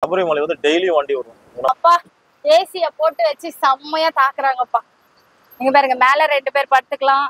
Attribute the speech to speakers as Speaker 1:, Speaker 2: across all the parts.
Speaker 1: சபரிமலை வந்து டெய்லியும் வண்டி வரும்
Speaker 2: அப்பா ஏசிய போட்டு வச்சு செம்மையா தாக்குறாங்கப்பா நீங்க பாருங்க மேல ரெண்டு பேர் படுத்துக்கலாம்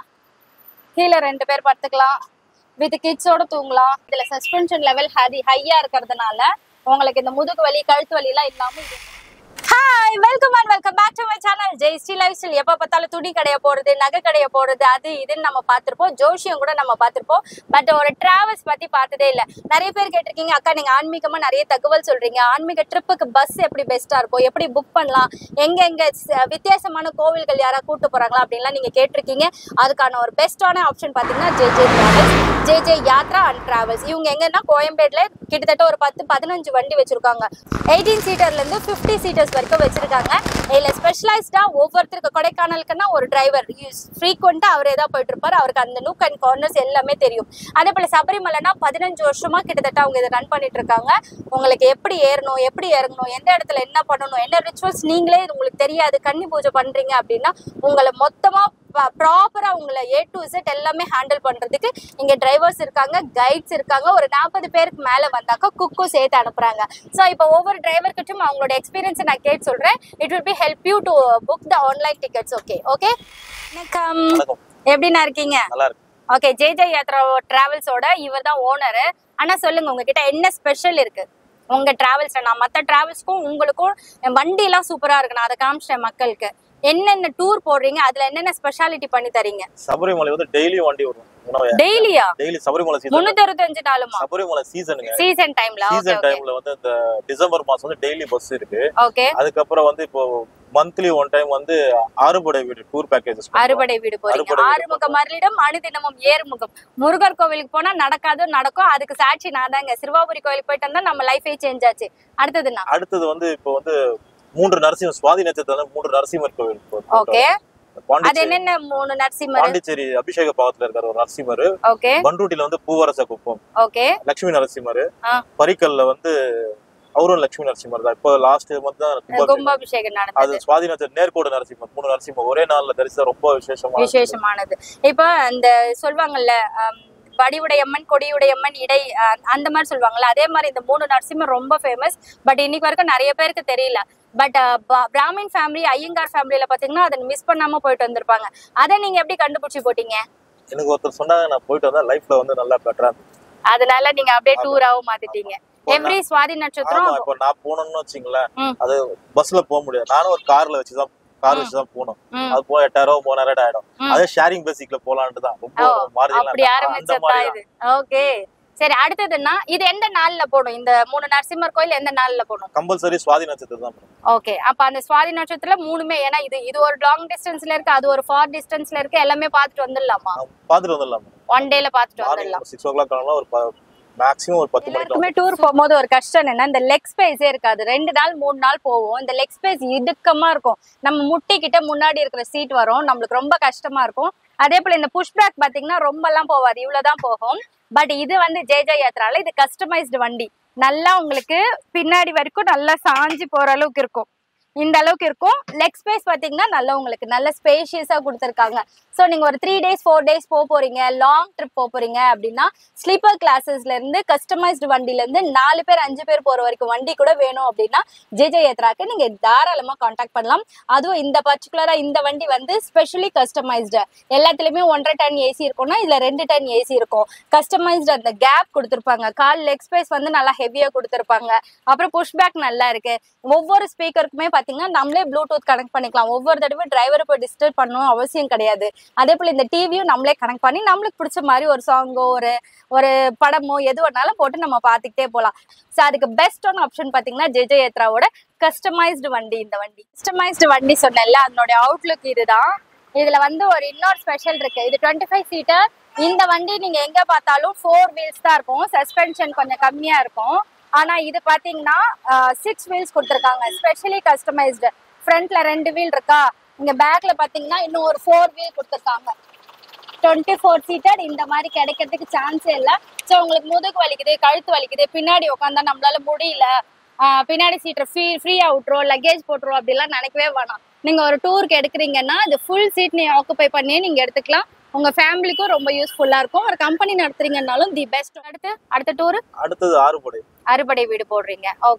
Speaker 2: கீழே ரெண்டு பேர் படுத்துக்கலாம் வித் கிட்ஸோட தூங்கலாம் இதுல சஸ்பென்ஷன் லெவல் ஹை ஹையா இருக்கிறதுனால உங்களுக்கு இந்த முதுகு வலி கழுத்து வலி எல்லாம் இல்லாம இது hi welcome and welcome back to my channel Jai Sri life style எப்போ பார்த்தாலும் துணி கடைய போறது நகை கடைய போறது அது இதுன்னு நம்ம பார்த்திருப்போம் ஜோஷியம் கூட நம்ம பார்த்திருப்போம் பட் ஒரு டிராவல்ஸ் பத்தி பார்த்ததே இல்ல நிறைய பேர் கேட்டிருக்கீங்க அக்கா நீங்க ஆன்மீகமா நிறைய தகவல் சொல்றீங்க ஆன்மீக ட்ரிப்புக்கு பஸ் எப்படி பெஸ்டா இருக்கும் எப்படி புக் பண்ணலாம் எங்க எங்க ஸ்- வித்தியாசமான கோவில்கள் யாரா கூட்டு போறாங்களா அப்படின்லாம் நீங்க கேட்டிருக்கீங்க அதுக்கான ஒரு பெஸ்டான ஆப்ஷன் பாத்தீங்கன்னா J J travels J J Yatra and travels இவங்க எங்கன்னா கோயம்பேடுல கிட்டத்தட்ட ஒரு பத்து பதினஞ்சு வண்டி வச்சிருக்காங்க எயிட்டீன் சீட்டர்ல இருந்து ஃபிஃப்டி சீட்டர்ஸ் வரைக்கும் வச்சிருக்காங்க இதுல ஸ்பெஷலைஸ்டா ஒவ்வொருத்தருக்கு கொடைக்கானலுக்குன்னா ஒரு டிரைவர் ஃப்ரீக்வெண்டா அவரே தான் போயிட்டு இருப்பாரு அவருக்கு அந்த நூக் அண்ட் கார்னர்ஸ் எல்லாமே தெரியும் அதே போல சபரிமலைனா பதினஞ்சு வருஷமா கிட்டத்தட்ட அவங்க இதை ரன் பண்ணிட்டு இருக்காங்க உங்களுக்கு எப்படி ஏறணும் எப்படி இறங்கணும் எந்த இடத்துல என்ன பண்ணணும் என்ன ரிச்சுவல்ஸ் நீங்களே இது உங்களுக்கு தெரியாது கன்னி பூஜை பண்றீங்க அப்படின்னா உங்களை மொத்தமா ப்ராப்பரா உங்களை ஏ டு Z எல்லாமே ஹேண்டில் பண்றதுக்கு இங்க டிரைவர்ஸ் இருக்காங்க கைட்ஸ் இருக்காங்க ஒரு நாற்பது பேருக்கு மேல வந்தாக்கா குக்கும் சேர்த்து அனுப்புறாங்க ஸோ இப்போ ஒவ்வொரு டிரைவர் கிட்டும் அவங்களோட எக்ஸ்பீரியன்ஸை நான் கேட்டு சொல்றேன் it will be help you to book the online tickets okay okay வணக்கம்
Speaker 1: வணக்கம்
Speaker 2: எப்படிண்ணா இருக்கீங்க
Speaker 1: நல்லா இருக்கு
Speaker 2: ஓகே ஜே ஜே யாத்ரா டிராவல்ஸோட இவர் தான் ஓனர் ஆனா சொல்லுங்க உங்ககிட்ட என்ன ஸ்பெஷல் இருக்கு உங்க டிராவல்ஸ்ல நான் மத்த டிராவல்ஸ்க்கும் உங்களுக்கும் வண்டி எல்லாம் சூப்பரா இருக்கு நான் அதை காமிச்சிட்டேன் மக்களுக்கு என்னென்ன டூர் போடுறீங்க அதுல என்னென்ன ஸ்பெஷாலிட்டி பண்ணி தரீங்க
Speaker 1: சபரிமலை வந்து டெய்லியும் வண்டி வரும் உணவு
Speaker 2: டெய்லியா
Speaker 1: டெய்லி சபரிமலை சீசன்
Speaker 2: முன்னூத்தி அறுபத்தஞ்சு நாளுமா
Speaker 1: சபரிமலை சீசனுங்க
Speaker 2: சீசன் டைம்ல ஓகே
Speaker 1: சீசன்
Speaker 2: ஓகே
Speaker 1: டைம்ல வந்து இந்த டிசம்பர் மாசம் வந்து டெய்லி பஸ் இருக்கு
Speaker 2: ஓகே
Speaker 1: அதுக்கப்புறம் வந்து இப்போ மந்த்லி ஒன் டைம் வந்து ஆறுபடை வீடு டூர் பேக்கேஜஸ்
Speaker 2: அறுபடை வீடு போறீங்க
Speaker 1: அறுபடை வீடு
Speaker 2: ஆறுமுக மரலிடம் அனுதினமும் ஏறுமுகம் முருகர் கோவிலுக்கு போனா நடக்காதோ நடக்கும் அதுக்கு சாட்சி நான் தாங்க சிறுவாபுரி கோயிலுக்கு போயிட்டு வந்தா நம்ம லைஃபே சேஞ்ச் ஆச்சு அடுத்ததுண்ணா
Speaker 1: அடுத்தது வந்து இப்போ வந்து மூன்று நரசிம்ம சுவாதி நட்சத்திரம் வந்து மூன்று நரசிம்மர் கோவில் இப்போ
Speaker 2: ஓகே அது
Speaker 1: பாண்டிச்சேரி
Speaker 2: என்னென்ன மூணு நரசிம்மர்
Speaker 1: பாண்டிச்சேரி அபிஷேக பாவத்துல இருக்கிற ஒரு நரசிம்மர்
Speaker 2: ஓகே
Speaker 1: பண்ருட்டில வந்து பூவரச குப்பம்
Speaker 2: ஓகே
Speaker 1: லட்சுமி நரசிம்மர்
Speaker 2: ஆ.
Speaker 1: பரிக்கல்ல வந்து அவரும் லட்சுமி நரசிம்மர் தான் இப்போ லாஸ்ட் மந்த் தான் கும்பாபிஷேகம்.
Speaker 2: கும்பாபிஷேகம்
Speaker 1: அது
Speaker 2: நடந்தது
Speaker 1: சுவாதி நட்சத்திரம் நேர்கோடு நரசிம்மர் மூணு நரசிம்மர் ஒரே நாள்ல தரிசனம் ரொம்ப விசேஷமா
Speaker 2: விசேஷமானது இப்ப அந்த சொல்லுவாங்கல்ல ஆம், வடிவுடையம்மன் கொடியுடையம்மன் இடை அஹ், அந்த மாதிரி சொல்லுவாங்கல்ல அதே மாதிரி இந்த மூணு நரசிம்மர் ரொம்ப ஃபேமஸ் பட் இன்னைக்கு வரைக்கும் நிறைய பேருக்கு தெரியல பட் பிராமின் ஃபேமிலி ஐயங்கார் ஃபேமிலியில பாத்தீங்கன்னா அதை மிஸ் பண்ணாம போயிட்டு வந்திருப்பாங்க அதை நீங்க எப்படி கண்டுபிடிச்சு போட்டீங்க
Speaker 1: எனக்கு ஒருத்தர் சொன்னாங்க நான் போயிட்டு வந்தா லைஃப்ல வந்து நல்லா பெட்டரா
Speaker 2: அதனால நீங்க அப்படியே டூராவும் மாத்திட்டீங்க
Speaker 1: இப்போ
Speaker 2: எவ்ரி சுவாதி நட்சத்திரம்
Speaker 1: ஆமா இப்போ நான் போனோம்னு வச்சுங்களேன்
Speaker 2: ம்.
Speaker 1: அது பஸ்ல போக முடியாது நானும் ஒரு கார்ல வச்சுதான் கார் வச்சுதான் போகணும்
Speaker 2: ம்,
Speaker 1: அது போய் எட்டாயிரம் மூணாயிரம் ஆயிடும்
Speaker 2: ம்.
Speaker 1: அதே ஷேரிங் பேசிக்ல போலான்ட்டு தான் ரொம்ப
Speaker 2: ஓ,
Speaker 1: மார்ஜினல்
Speaker 2: அப்படி
Speaker 1: அந்த
Speaker 2: ஆரம்பிச்சதா
Speaker 1: மாதிரி
Speaker 2: இது ஓகே சரி அடுத்ததுன்னா இது எந்த நாள்ல போடும் இந்த மூணு நரசிம்மர் கோயில் எந்த நாள்ல போடும்
Speaker 1: கம்பல்சரி சுவாதி நட்சத்திரம் தான் மேடம்.
Speaker 2: ஓகே அப்ப அந்த சுவாதி நட்சத்திரத்துல மூணுமே ஏன்னா இது இது ஒரு லாங் டிஸ்டன்ஸ்ல இருக்கு அது ஒரு ஃபார் டிஸ்டன்ஸ்ல இருக்கு எல்லாமே பார்த்துட்டு வந்துடலாமா
Speaker 1: நான் பாத்துட்டு வந்துடலாம்
Speaker 2: ஒன் டேல பார்த்துட்டு வந்துடலாம்
Speaker 1: மார்னிங் சிக்ஸ் ஓ கிளாக் கிளம்பலாம் ஒரு மேக்ஸிமம் ஒரு பத்து மணிக்கு
Speaker 2: எல்லாருக்குமே டூர் போகும்போது ஒரு கஷ்டம் என்னன்னா இந்த லெக் ஸ்பேஸே இருக்காது ரெண்டு நாள் மூணு நாள் போவோம் இந்த லெக் ஸ்பேஸ் இடுக்கமா இருக்கும் நம்ம முட்டி கிட்ட முன்னாடி இருக்கிற சீட் வரும் நம்மளுக்கு ரொம்ப கஷ்டமா இருக்கும் அதே போல இந்த புஷ் பேக் பாத்தீங்கன்னா ரொம்ப எல்லாம் போகாது இவ்வளவுதான் போகும் பட் இது வந்து ஜே ஜே யாத்ரால இது கஸ்டமைஸ்டு வண்டி நல்லா உங்களுக்கு பின்னாடி வரைக்கும் நல்லா சாஞ்சு போற அளவுக்கு இருக்கும் இந்த அளவுக்கு இருக்கும் லெக் ஸ்பேஸ் பாத்தீங்கன்னா நல்லா உங்களுக்கு நல்ல ஸ்பேஷியஸா கொடுத்துருக்காங்க ஸோ நீங்க ஒரு த்ரீ டேஸ் ஃபோர் டேஸ் போக போறீங்க லாங் ட்ரிப் போக போறீங்க அப்படின்னா ஸ்லீப்பர் கிளாஸஸ்ல இருந்து கஸ்டமைஸ்டு வண்டில இருந்து நாலு பேர் அஞ்சு பேர் போற வரைக்கும் வண்டி கூட வேணும் அப்படின்னா ஜேஜே ஏத்ராக்கு நீங்க தாராளமா காண்டாக்ட் பண்ணலாம் அதுவும் இந்த பர்டிகுலரா இந்த வண்டி வந்து ஸ்பெஷலி கஸ்டமைஸ்டு எல்லாத்துலயுமே ஒன்றரை டன் ஏசி இருக்கும்னா இதுல ரெண்டு டன் ஏசி இருக்கும் கஸ்டமைஸ்டு அந்த கேப் கொடுத்துருப்பாங்க கால் லெக் ஸ்பேஸ் வந்து நல்லா ஹெவியா கொடுத்துருப்பாங்க அப்புறம் புஷ் பேக் நல்லா இருக்கு ஒவ்வொரு ஸ்பீக்கருக்குமே பாத்தீங்கன்னா நம்மளே ப்ளூடூத் கனெக்ட் பண்ணிக்கலாம் ஒவ்வொரு தடவை டிரைவரை போய் டிஸ்டர்ப் பண்ணணும் அவசியம் கிடையாது அதே போல இந்த டிவியும் நம்மளே கனெக்ட் பண்ணி நம்மளுக்கு பிடிச்ச மாதிரி ஒரு சாங்கோ ஒரு ஒரு படமோ எது வேணாலும் போட்டு நம்ம பார்த்துக்கிட்டே போகலாம் ஸோ அதுக்கு பெஸ்டான ஆப்ஷன் பார்த்தீங்கன்னா ஜெஜே ஏத்ராவோட கஸ்டமைஸ்டு வண்டி இந்த வண்டி கஸ்டமைஸ்டு வண்டி சொன்னேன்ல அதனுடைய அவுட்லுக் இதுதான் இதுல வந்து ஒரு இன்னொரு ஸ்பெஷல் இருக்கு இது டுவெண்ட்டி ஃபைவ் சீட்டர் இந்த வண்டி நீங்க எங்க பார்த்தாலும் ஃபோர் வீல்ஸ் தான் இருக்கும் சஸ்பென்ஷன் கொஞ்சம் கம்மியா இருக்கும் ஆனா இது பாத்தீங்கன்னா சிக்ஸ் வீல்ஸ் கொடுத்துருக்காங்க ஸ்பெஷலி கஸ்டமைஸ்டு ஃப்ரண்ட்ல ரெண்டு வீல் இருக்கா இங்க பேக்ல பாத்தீங்கன்னா இன்னும் ஒரு ஃபோர் வீல் கொடுத்துருக்காங்க டுவெண்ட்டி ஃபோர் சீட்டர் இந்த மாதிரி கிடைக்கிறதுக்கு சான்ஸே இல்லை ஸோ உங்களுக்கு முதுகு வலிக்குது கழுத்து வலிக்குது பின்னாடி உட்காந்தா நம்மளால முடியல ஆஹ் பின்னாடி சீட்டர் ஃப்ரீ ஃப்ரீயாக விட்ருவோம் லக்கேஜ் போட்டுருவோம் அப்படிலாம் நினைக்கவே வேணாம் நீங்கள் ஒரு டூருக்கு எடுக்கிறீங்கன்னா அது ஃபுல் சீட் நீ ஆக்குபை பண்ணி நீங்கள் எடுத்துக்கலாம் உங்கள் ஃபேமிலிக்கும் ரொம்ப யூஸ்ஃபுல்லாக இருக்கும் ஒரு கம்பெனி நடத்துறீங்கன்னாலும் தி பெஸ்ட் அடுத்து அடுத்த டூர்
Speaker 1: அடுத்தது ஆறுபடை
Speaker 2: அறுபடை வீடு போடுறீங்க ஓகே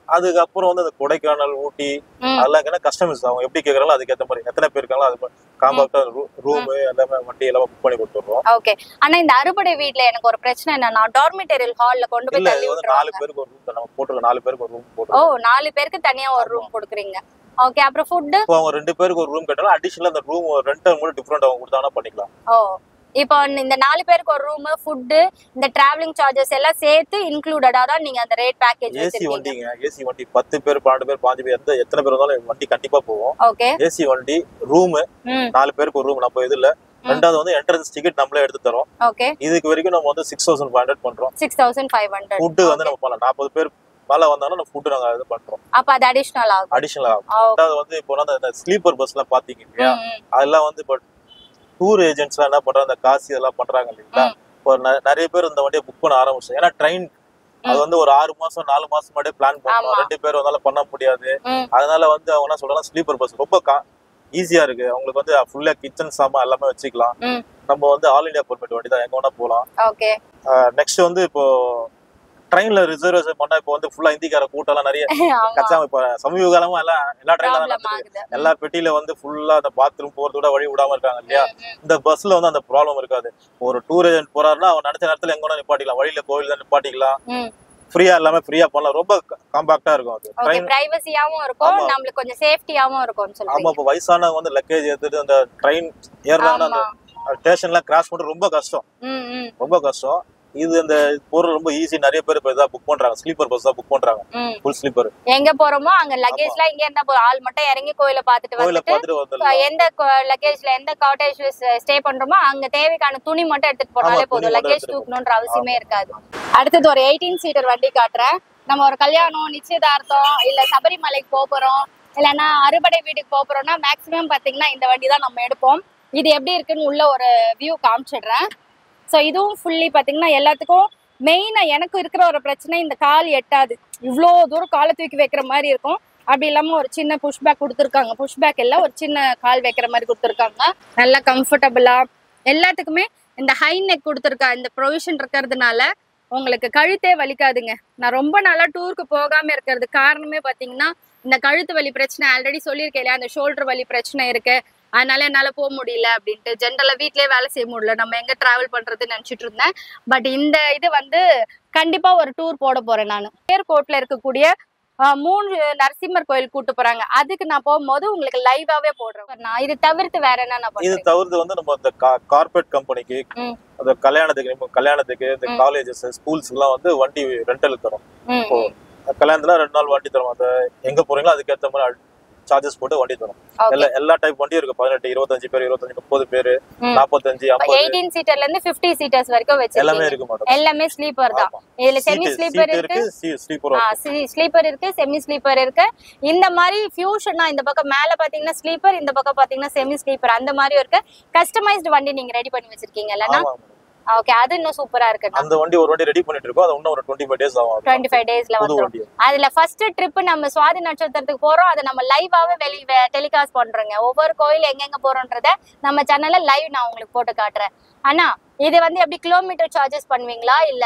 Speaker 1: அதுக்கப்புறம் வந்து அந்த கொடைக்கானல் ஊட்டி
Speaker 2: ம்.
Speaker 1: அதெல்லாம் என்ன கஸ்டமர்ஸ் அவங்க எப்படி கேக்குறாங்களோ அதுக்கேற்ற மாதிரி எத்தனை பேர் இருக்காங்களோ அது காம்பாக்டா ரூம் எல்லாமே வண்டி எல்லாமே புக் பண்ணி கொடுத்துடுறோம்
Speaker 2: ஓகே ஆனா இந்த அறுபடை வீட்ல எனக்கு ஒரு பிரச்சனை என்னன்னா டார்மிட்டரியல் ஹால்ல கொண்டு போய்
Speaker 1: இல்ல
Speaker 2: தள்ளி
Speaker 1: இது வந்து நாலு
Speaker 2: விட்டுருவாங்க
Speaker 1: பேருக்கு ஒரு ரூம் நம்ம போட்டுருக்கோம் நாலு பேருக்கு ஒரு ரூம்
Speaker 2: ஓ
Speaker 1: போட்டுருக்கோம்
Speaker 2: நாலு பேருக்கு தனியா ஒரு ரூம் கொடுக்குறீங்க ஓகே அப்புறம் ஃபுட்
Speaker 1: இப்போ அவங்க ரெண்டு பேருக்கு ஒரு ரூம் கேட்டாலும் அடிஷனல் அந்த ரூம் ரெண்டு மூணு டிஃப்ரெண்ட் அவங்க கொடுத்தாங்கன்னா பண்ணிக்கலாம்
Speaker 2: ஓ இப்போ இந்த நாலு பேருக்கு ஒரு ரூம் ஃபுட் இந்த டிராவலிங் சார்ஜஸ் எல்லாம் சேர்த்து இன்க்ளூடடா தான் நீங்க அந்த ரேட் பேக்கேஜ்
Speaker 1: ஏசி
Speaker 2: வச்சிருக்கீங்க
Speaker 1: வண்டிங்க ஏசி வண்டி பத்து பேர் பன்னெண்டு பேர் பாஞ்சு பேர் எந்த எத்தனை பேர் இருந்தாலும் வண்டி கண்டிப்பா போவோம்
Speaker 2: ஓகே
Speaker 1: ஏசி வண்டி ரூம்
Speaker 2: ம்
Speaker 1: நாலு பேருக்கு ஒரு ரூம் நம்ம இதுல ரெண்டாவது வந்து என்ட்ரன்ஸ் டிக்கெட் நம்மளே எடுத்து தரோம்
Speaker 2: ஓகே
Speaker 1: இதுக்கு வரைக்கும் நம்ம வந்து சிக்ஸ் தௌசண்ட் ஃபைவ் ஹண்ட்ரட் பண்றோம்
Speaker 2: six thousand five hundred
Speaker 1: food வந்து நம்ம பண்ணலாம் நாற்பது பேர் மேல வந்தாலும் நம்ம ஃபுட்டு நாங்க இது பண்றோம்
Speaker 2: அப்ப அது அடிஷனல் ஆகும்
Speaker 1: அடிஷனல் ஆகும்
Speaker 2: ஓ,
Speaker 1: ரெண்டாவது வந்து இப்போ வந்து அந்த ஸ்லீப்பர் பஸ் எல்லாம் பாத்தீங்க இல்லையா
Speaker 2: ம், ம்.
Speaker 1: அதெல்லாம் வந்து இப்போ டூர் ஏஜென்ட்ஸ் எல்லாம் என்ன பண்றாங்க அந்த காசு இதெல்லாம் பண்றாங்க இல்லைங்களா
Speaker 2: ம்.
Speaker 1: இப்போ நெ- நிறைய பேர் இந்த வண்டியை புக் பண்ண ஆரம்பிச்சோம் ஏன்னா ட்ரெயின் அது வந்து ஒரு ஆறு மாசம் நாலு மாசம் முன்னாடியே பிளான் பண்ணணும்
Speaker 2: ஆமா.
Speaker 1: ரெண்டு பேர் வந்தாலும் பண்ண முடியாது
Speaker 2: ம்.
Speaker 1: அதனால வந்து அவங்க என்ன சொல்றாங்க ஸ்லீப்பர் பஸ் ரொம்ப ஈஸியா இருக்கு அவங்களுக்கு வந்து ஃபுல்லா கிச்சன் சாமான் எல்லாமே வச்சுக்கலாம்
Speaker 2: ம்.
Speaker 1: நம்ம வந்து ஆல் இந்தியா பர்மிட் வண்டி தான் எங்க வேணா போகலாம்
Speaker 2: ஓகே
Speaker 1: நெக்ஸ்ட் வந்து இப்போ ட்ரெயின்ல ரிசர்வேஷன் பண்ணா இப்போ வந்து ஃபுல்லா இந்திக்கார கூட்டம்லாம் நிறைய
Speaker 2: ஆமா
Speaker 1: கச்சா இப்ப சமீப காலமா எல்லாம் எல்லா ட்ரெயின்ல தான்
Speaker 2: ப்ராப்ளம்
Speaker 1: நடக்குது
Speaker 2: ஆகுது
Speaker 1: எல்லா பெட்டியில வந்து ஃபுல்லா அந்த பாத்ரூம் போறது கூட வழி விடாம இருக்காங்க இல்லையா
Speaker 2: ம், ம்.
Speaker 1: இந்த பஸ்ல வந்து அந்த ப்ராப்ளம் இருக்காது ஒரு டூர் ஏஜென்ட் போறாருன்னா அவன் நினைச்ச நேரத்துல எங்க வேணா நிப்பாட்டிக்கலாம் வழியில கோவில் தான் நிப்பாட்டிக்கலாம்
Speaker 2: ம்.
Speaker 1: ஃப்ரீயா எல்லாமே ஃப்ரீயா பண்ணலாம் ரொம்ப காம்பாக்டா இருக்கும் அது
Speaker 2: ஓகே
Speaker 1: ட்ரெயின்
Speaker 2: பிரைவசியாவும் இருக்கும்
Speaker 1: ஆமா.
Speaker 2: நம்மளுக்கு கொஞ்சம் சேஃப்டியாவும் இருக்கும்னு
Speaker 1: ஆமா
Speaker 2: சொல்றீங்க
Speaker 1: இப்ப வயசானவங்க வந்து லக்கேஜ் எடுத்துட்டு அந்த ட்ரெயின் ஏறுறாங்கன்னா
Speaker 2: ஆமா
Speaker 1: அந்த ஸ்டேஷன்லாம் கிராஸ் பண்றது ரொம்ப கஷ்டம்
Speaker 2: ம் ம்
Speaker 1: ரொம்ப கஷ்டம் இது அந்த பொருள் ரொம்ப ஈஸி நிறைய பேர் இப்ப இதான் புக் பண்றாங்க ஸ்லீப்பர் பஸ் தான் புக் பண்றாங்க
Speaker 2: ம்
Speaker 1: ஃபுல் ஸ்லீப்பர்
Speaker 2: எங்க போறோமோ அங்க லக்கேஜ்லாம் இங்க இருந்தா போதும் ஆள் மட்டும் இறங்கி கோயில பாத்துட்டு
Speaker 1: கோயில
Speaker 2: வந்துட்டு
Speaker 1: பார்த்துட்டு வந்துடலாம்
Speaker 2: எந்த லக்கேஜ்ல எந்த காட்டேஜ் ஸ்டே பண்றோமோ அங்க தேவைக்கான துணி மட்டும் எடுத்துட்டு போனாலே
Speaker 1: ஆமா, துணி
Speaker 2: போதும்
Speaker 1: மட்டும்
Speaker 2: லக்கேஜ்
Speaker 1: எடுத்துட்டு
Speaker 2: தூக்கணும்ன்ற அவசியமே இருக்காது அடுத்தது ஒரு எயிட்டீன் சீட்டர் வண்டி காட்டுறேன் நம்ம ஒரு கல்யாணம் நிச்சயதார்த்தம் இல்ல சபரிமலைக்கு போக போறோம் இல்லைன்னா அறுபடை வீட்டுக்கு போக போறோம்னா மேக்ஸிமம் பாத்தீங்கன்னா இந்த வண்டி தான் நம்ம எடுப்போம் இது எப்படி இருக்குன்னு உள்ள ஒரு வியூ காமிச்சிடுறேன் ஸோ இதுவும் ஃபுல்லி பாத்தீங்கன்னா எல்லாத்துக்கும் மெயினா எனக்கு இருக்கிற ஒரு பிரச்சனை இந்த கால் எட்டாது இவ்வளோ தூரம் காலை தூக்கி வைக்கிற மாதிரி இருக்கும் அப்படி இல்லாம ஒரு சின்ன புஷ் பேக் கொடுத்துருக்காங்க புஷ் பேக் எல்லாம் ஒரு சின்ன கால் வைக்கிற மாதிரி கொடுத்துருக்காங்க நல்லா கம்ஃபர்டபுளா எல்லாத்துக்குமே இந்த ஹை நெக் கொடுத்துருக்கா இந்த ப்ரொவிஷன் இருக்கிறதுனால உங்களுக்கு கழுத்தே வலிக்காதுங்க நான் ரொம்ப நாளா டூருக்கு போகாம இருக்கிறது காரணமே பாத்தீங்கன்னா இந்த கழுத்து வலி பிரச்சனை ஆல்ரெடி சொல்லியிருக்கேன் இல்லையா அந்த ஷோல்டர் வலி பிரச்சனை இருக்கு அதனால என்னால போக முடியல அப்படின்ட்டு ஜென்ரலா வீட்லயே வேலை செய்ய முடியல நம்ம எங்க டிராவல் பண்றதுன்னு நினைச்சிட்டு இருந்தேன் பட் இந்த இது வந்து கண்டிப்பா ஒரு டூர் போட போறேன் நான் ஏர்போர்ட்ல இருக்கக்கூடிய ஆஹ், மூணு நரசிம்மர் கோயில் கூட்டு போறாங்க அதுக்கு நான் போகும்போது உங்களுக்கு லைவாவே போடுறேன் நான் இது தவிர்த்து வேற என்ன நான்
Speaker 1: இது
Speaker 2: பண்றேன்
Speaker 1: தவிர்த்து வந்து நம்ம இந்த கார்பரேட் கம்பெனிக்கு
Speaker 2: ம்.
Speaker 1: அந்த கல்யாணத்துக்கு நம்ம கல்யாணத்துக்கு இந்த
Speaker 2: ம்.
Speaker 1: காலேஜஸ் ஸ்கூல்ஸ் எல்லாம் வந்து வண்டி ரெண்டல் தரும்
Speaker 2: ம்,
Speaker 1: ஓ. கல்யாணத்துல ரெண்டு நாள் வண்டி தரும் அந்த எங்க போறீங்களோ அதுக்கேற்ற மாதிரி சார்ஜஸ் போட்டு வண்டி தரும்
Speaker 2: Okay.
Speaker 1: எல்லா எல்லா டைப் வண்டியும் இருக்கு பதினெட்டு இருபத்தஞ்சு பேர் இருபத்தஞ்சு முப்பது பேர்
Speaker 2: ம்.
Speaker 1: நாற்பத்தஞ்சு ஐம்பது
Speaker 2: எயிட்டீன் சீட்டர்ல இருந்து 50 சீட்டர்ஸ் வரைக்கும்
Speaker 1: எல்லாமே
Speaker 2: வச்சிருக்கீங்க
Speaker 1: இருக்கு மேடம்
Speaker 2: எல்லாமே ஸ்லீப்பர் தான் இதுல செமி ஸ்லீப்பர் இருக்கு
Speaker 1: ஸ்லீப்பர்
Speaker 2: ஸ்லீப்பர் இருக்கு செமி ஸ்லீப்பர் இருக்கு இந்த மாதிரி ஃபியூஷனா இந்த பக்கம் மேல பாத்தீங்கன்னா ஸ்லீப்பர் இந்த பக்கம் பாத்தீங்கன்னா செமி ஸ்லீப்பர் அந்த மாதிரி இருக்கு கஸ்டமைஸ்டு வண்டி நீங்க ரெடி பண்ணி வச்சிருக்கீங்க இல்லனா ஓகே அது இன்னும் சூப்பரா இருக்கு
Speaker 1: அந்த வண்டி ஒரு வண்டி ரெடி பண்ணிட்டு இருக்கோம் அது இன்னும் ஒரு டுவெண்ட்டி ஃபைவ் டேஸ் ஆகும்
Speaker 2: டுவெண்ட்டி ஃபைவ் டேஸ்ல
Speaker 1: புது
Speaker 2: வந்துரும்
Speaker 1: வண்டி
Speaker 2: அதுல ஃபர்ஸ்ட் ட்ரிப் நம்ம சுவாதி நட்சத்திரத்துக்கு போறோம் அதை நம்ம லைவாவே வெளி டெலிகாஸ்ட் பண்றோங்க ஒவ்வொரு கோயில் எங்கெங்க போறோன்றத நம்ம சேனல்ல லைவ் நான் உங்களுக்கு போட்டு காட்டுறேன் ஆனா இது வந்து எப்படி கிலோமீட்டர் சார்ஜஸ் பண்ணுவீங்களா இல்ல